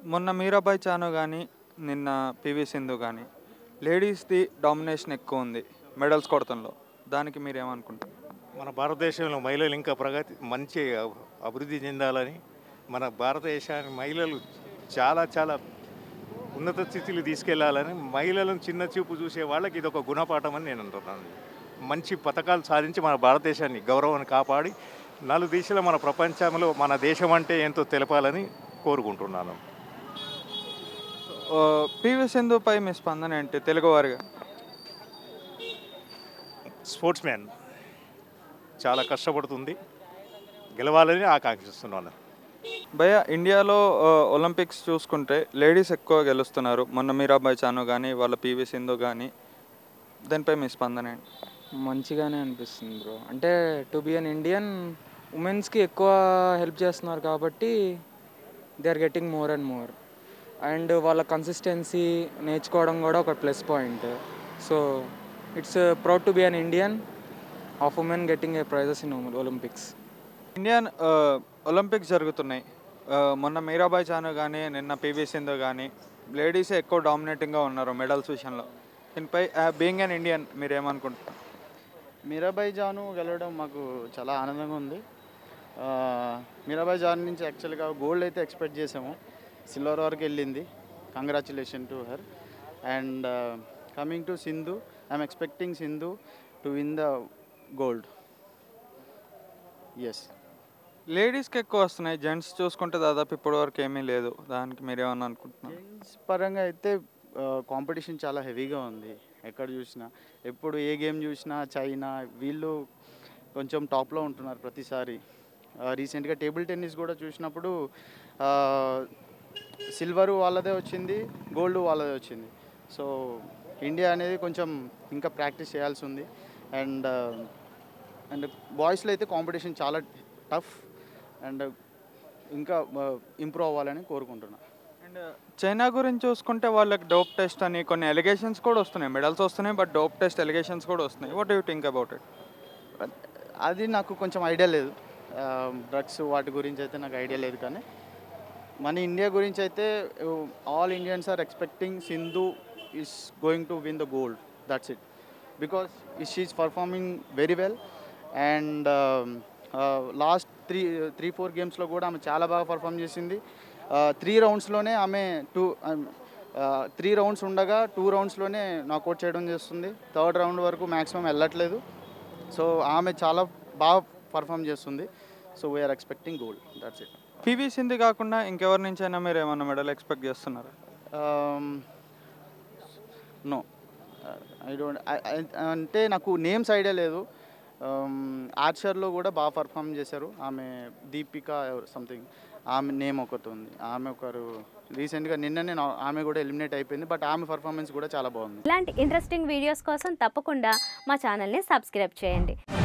మొన్న మీరాబాయ్ చాను కానీ నిన్న పివి సింధు కానీ లేడీస్ది డామినేషన్ ఎక్కువ ఉంది మెడల్స్ కొడతంలో దానికి మీరు ఏమనుకుంటారు మన భారతదేశంలో మహిళలు ఇంకా ప్రగతి మంచి అభి- అభివృద్ధి చెందాలని మన భారతదేశాన్ని మహిళలు చాలా చాలా ఉన్నత స్థితిలో తీసుకెళ్లాలని మహిళలను చిన్న చూపు చూసే వాళ్ళకి ఇది ఒక గుణపాఠం అని నేను అంటున్నాను మంచి పథకాలు సాధించి మన భారతదేశాన్ని గౌరవాన్ని కాపాడి నాలుగు దేశాల మన ప్రపంచంలో మన దేశం అంటే ఏంటో తెలపాలని కోరుకుంటున్నాను ఆ, పివి సింధుపై మీ స్పందన ఏంటి తెలుగువారిగా స్పోర్ట్స్ మ్యాన్ చాలా కష్టపడుతుంది గెలవాలని ఆకాంక్షిస్తున్నాను భయ ఇండియాలో ఆ, ఒలింపిక్స్ చూసుకుంటే లేడీస్ ఎక్కువ గెలుస్తున్నారు మొన్న మీరాబాయ్ చాను కానీ వాళ్ళ పివి సింధు కానీ దానిపై మీ స్పందన ఏంటి మంచిగానే అనిపిస్తుంది బ్రో అంటే టు బి అన్ ఇండియన్ ఉమెన్స్కి ఎక్కువ హెల్ప్ చేస్తున్నారు కాబట్టి they are getting more and more and వాళ్ళ కన్సిస్టెన్సీ నేర్చుకోవడం కూడా ఒక plus point so it's proud to be an Indian of women getting a prizes in Olympics Indian ah, Olympics జరుగుతున్నాయి ఆ, మొన్న మీరాబాయ్ చాను కానీ నిన్న పివి సింధు కానీ లేడీసే ఎక్కువ డామినేటింగ్గా ఉన్నారు మెడల్స్ విషయంలో దీనిపై బీయింగ్ అన్ ఇండియన్ మీరు ఏమనుకుంటారు మీరాబాయి జాను గెలవడం మాకు చాలా ఆనందంగా ఉంది ఆ, మీరాబాయి జాను నుంచి యాక్చువల్గా గోల్డ్ అయితే ఎక్స్పెక్ట్ చేసాము సిల్వర్ వరకు వెళ్ళింది congratulation to her and coming to Sindhu I'm expecting Sindhu to win the gold ఎస్ లేడీస్కి ఎక్కువ వస్తున్నాయి జెంట్స్ చూసుకుంటే దాదాపు ఇప్పటి వరకు ఏమీ లేదు దానికి మీరు ఏమన్నా అనుకుంటున్నారు జెంట్స్ పరంగా అయితే కాంపిటీషన్ చాలా హెవీగా ఉంది ఎక్కడ చూసినా ఎప్పుడు ఏ గేమ్ చూసినా చైనా వీళ్ళు కొంచెం టాప్లో ఉంటున్నారు ప్రతిసారి రీసెంట్గా టేబుల్ టెన్నిస్ కూడా చూసినప్పుడు సిల్వర్ వాళ్ళదే వచ్చింది గోల్డ్ వాళ్ళదే వచ్చింది సో ఇండియా అనేది కొంచెం ఇంకా ప్రాక్టీస్ చేయాల్సి ఉంది అండ్ అండ్ బాయ్స్లో అయితే కాంపిటీషన్ చాలా టఫ్ అండ్ ఇంకా ఇంప్రూవ్ అవ్వాలని కోరుకుంటున్నాను అండ్ చైనా గురించి చూసుకుంటే వాళ్ళకి డోప్ టెస్ట్ అని కొన్ని ఎలిగేషన్స్ కూడా వస్తున్నాయి మెడల్స్ వస్తున్నాయి బట్ డోప్ టెస్ట్ ఎలిగేషన్స్ కూడా వస్తున్నాయి what you think about it అది నాకు కొంచెం ఐడియా లేదు డ్రగ్స్ వాటి గురించి అయితే నాకు ఐడియా లేదు కానీ మన ఇండియా గురించి అయితే all Indians are expecting Sindhu is going to win the gold that's it because she is performing very well and last three three four గేమ్స్లో కూడా ఆమె చాలా బాగా పర్ఫామ్ చేసింది త్రీ రౌండ్స్లోనే ఆమె టూ త్రీ రౌండ్స్ ఉండగా టూ రౌండ్స్లోనే నాకౌట్ చేయడం చేస్తుంది థర్డ్ రౌండ్ వరకు మ్యాక్సిమం వెళ్ళట్లేదు సో ఆమె చాలా బాగా పర్ఫామ్ చేస్తుంది so we are expecting gold that's it PV Sindhu కాకుండా ఇంకెవరి నుంచైనా మీరు ఏమన్నా మెడల్ ఎక్స్పెక్ట్ చేస్తున్నారు నో ఐ డోంట్ అంటే నాకు నేమ్స్ ఐడియా లేదు ఆర్చర్లో కూడా బాగా పర్ఫామ్ చేశారు ఆమె దీపిక సంథింగ్ ఆమె నేమ్ ఒకటి ఉంది ఆమె ఒకరు రీసెంట్గా నిన్ననే నా- ఆమె కూడా ఎలిమినేట్ అయిపోయింది బట్ ఆమె పర్ఫార్మెన్స్ కూడా చాలా బాగుంది ఇలాంటి ఇంట్రెస్టింగ్ వీడియోస్ కోసం తప్పకుండా మా ఛానల్ని సబ్స్క్రైబ్ చేయండి